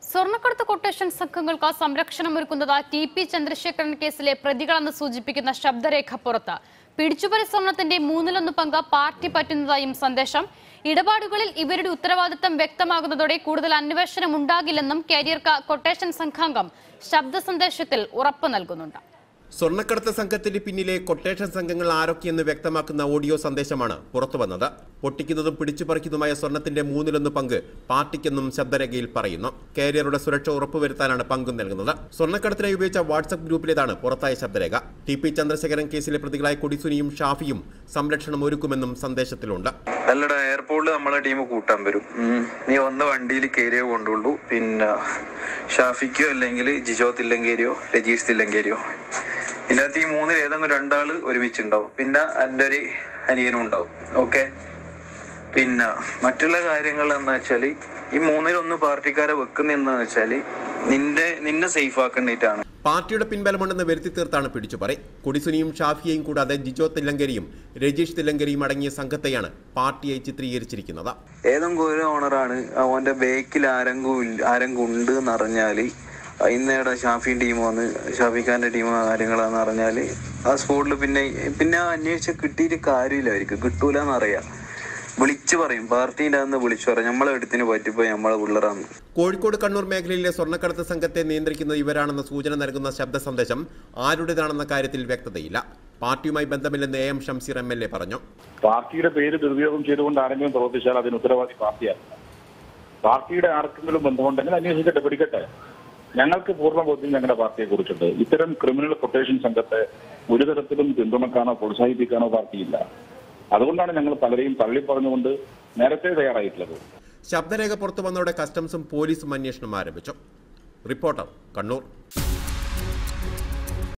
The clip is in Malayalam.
സ്വർണ്ണക്കടത്ത് കൊട്ടേഷൻ സംഘങ്ങൾക്ക് സംരക്ഷണം ഒരുക്കുന്നത് ടി പി ചന്ദ്രശേഖരൻ കേസിലെ പ്രതികളെന്ന് സൂചിപ്പിക്കുന്ന ശബ്ദരേഖ പുറത്ത് പിടിച്ചുപറി സ്വർണത്തിന്റെ മൂന്നിലൊന്ന് പങ്ക് പാർട്ടി പറ്റുന്നതായും സന്ദേശം ഇടപാടുകളിൽ ഇവരുടെ ഉത്തരവാദിത്തം വ്യക്തമാകുന്നതോടെ കൂടുതൽ അന്വേഷണം ഉണ്ടാകില്ലെന്നും കാരിയർ കൊട്ടേഷൻ സംഘാംഗം ശബ്ദ സന്ദേശത്തിൽ ഉറപ്പ് നൽകുന്നുണ്ട് സ്വർണ്ണക്കടത്ത് സംഘത്തിന് പിന്നിലെ കൊട്ടേഷൻ സംഘങ്ങൾ ആരൊക്കെയെന്ന് വ്യക്തമാക്കുന്ന ഓഡിയോ സന്ദേശമാണ് പുറത്തുവന്നത് പൊട്ടിക്കുന്നതും പിടിച്ചുപറിക്കുന്നതുമായ സ്വർണത്തിന്റെ മൂന്നിലൊന്ന് പങ്ക് പാർട്ടിക്കെന്നും ശബ്ദരേഖയിൽ പറയുന്നു കാരിയറുടെ സുരക്ഷ ഉറപ്പുവരുത്താനാണ് പങ്കും നൽകുന്നത് സ്വർണ്ണക്കടത്തിനായി ഉപയോഗിച്ച വാട്സപ്പ് ഗ്രൂപ്പിലേതാണ് പുറത്തായ ശബ്ദരേഖ ടി പി ചന്ദ്രശേഖരൻ കേസിലെ പ്രതികളായ കൊടിസുനിയും ഷാഫിയും സംരക്ഷണം ഒരുക്കുമെന്നും സന്ദേശത്തിലുണ്ട് അല്ലടാ എയർപോർട്ടിൽ നമ്മളെ ടീം കൂട്ടാൻ വരും ഉം. നീ വന്ന വണ്ടിയിൽ കയറിയേ കൊണ്ടുള്ളൂ പിന്നെ ഷാഫിക്കോ അല്ലെങ്കിൽ ജിജോ തില്ലങ്കേരിയോ രജീഷ് തില്ലങ്കേരിയോ ഇതിനകത്ത് ഈ മൂന്നിൽ ഏതെങ്കിലും രണ്ടാള് ഒരുമിച്ചുണ്ടാവും പിന്നെ എൻ്റെ ഒരു അനിയനും ഉണ്ടാവും ഓക്കെ പിന്നെ മറ്റുള്ള കാര്യങ്ങൾ എന്ന് വെച്ചാല് ഈ മൂന്നിലൊന്ന് പാർട്ടിക്കാരെ വെക്കുന്ന വെച്ചാല് നിന്റെ നിന്നെ സേഫ് ആക്കേണ്ടിയിട്ടാണ് പാർട്ടിയുടെ പിൻബലമുണ്ടെന്ന് വരുത്തി തീർത്താണ് പിടിച്ചുപറി കൊടിസുനിയും ഷാഫിയെയും കൂടാതെ ജിജോ തില്ലങ്കരിയും രജീഷ് തില്ലങ്കരിയും അടങ്ങിയ സംഘത്തെയാണ് പാർട്ടിയെ ചിത്രീകരിച്ചിരിക്കുന്നത് ഏതെങ്കിലും ഒരു ഓണറാണ് അവന്റെ ബേക്കിൽ ആരെങ്കിലും ഇല്ല- ആരെങ്കിലും ഉണ്ട് എന്ന് അറിഞ്ഞാല് ഇന്നേടെ ഷാഫി ടീം വന്ന് ഷാഫിഖാന്റെ ടീം കാര്യങ്ങളാന്ന് അറിഞ്ഞാല് ആ സ്പോട്ടിൽ പിന്നെ പിന്നെ അന്വേഷിച്ച് കിട്ടിയിട്ട് കാര്യമില്ലായിരിക്കും കിട്ടൂലെന്ന് അറിയാം വിളിച്ചു പറയും പാർട്ടിന്റെ അന്ന് വിളിച്ചു പറയും നമ്മളെ എടുത്തിന് പറ്റിപ്പോ നമ്മളെ പിള്ളേരാന്ന് കോഴിക്കോട് കണ്ണൂർ മേഖലയിലെ സ്വർണ്ണക്കടത്ത് സംഘത്തെ നിയന്ത്രിക്കുന്നത് ഇവരാണെന്ന സൂചന നൽകുന്ന ശബ്ദ സന്ദേശം ആരുടേതാണെന്ന കാര്യത്തിൽ വ്യക്തതയില്ല പാർട്ടിയുമായി ബന്ധമില്ലെന്ന് A M Shamseer M L A പറഞ്ഞു പാർട്ടിയുടെ പേര് ദുരുപയോഗം ചെയ്തുകൊണ്ട് ആരെങ്കിലും പ്രവർത്തിച്ചാൽ അതിന് ഉത്തരവാദി പാർട്ടിയാണ് പാർട്ടിയുടെ ആർക്കെങ്കിലും ബന്ധമുണ്ടെങ്കിൽ അന്വേഷിക്കട്ടെ പിടിക്കട്ടെ ഞങ്ങൾക്ക് പൂർണ്ണ ബോധ്യം ഞങ്ങളുടെ പാർട്ടിയെ കുറിച്ചുണ്ട് ഇത്തരം ക്രിമിനൽ കൊട്ടേഷൻ സംഘത്തെ ഒരു തരത്തിലും പിന്തുണക്കാനോ പ്രോത്സാഹിപ്പിക്കാനോ പാർട്ടിയില്ല അതുകൊണ്ടാണ് ഞങ്ങൾ പലരെയും തള്ളി പറഞ്ഞുകൊണ്ട് നേരത്തെ തയ്യാറായിട്ടുള്ളത് ശബ്ദരേഖ പുറത്തു വന്നതോടെ കസ്റ്റംസും പോലീസും അന്വേഷണം ആരംഭിച്ചു റിപ്പോർട്ടർ കണ്ണൂർ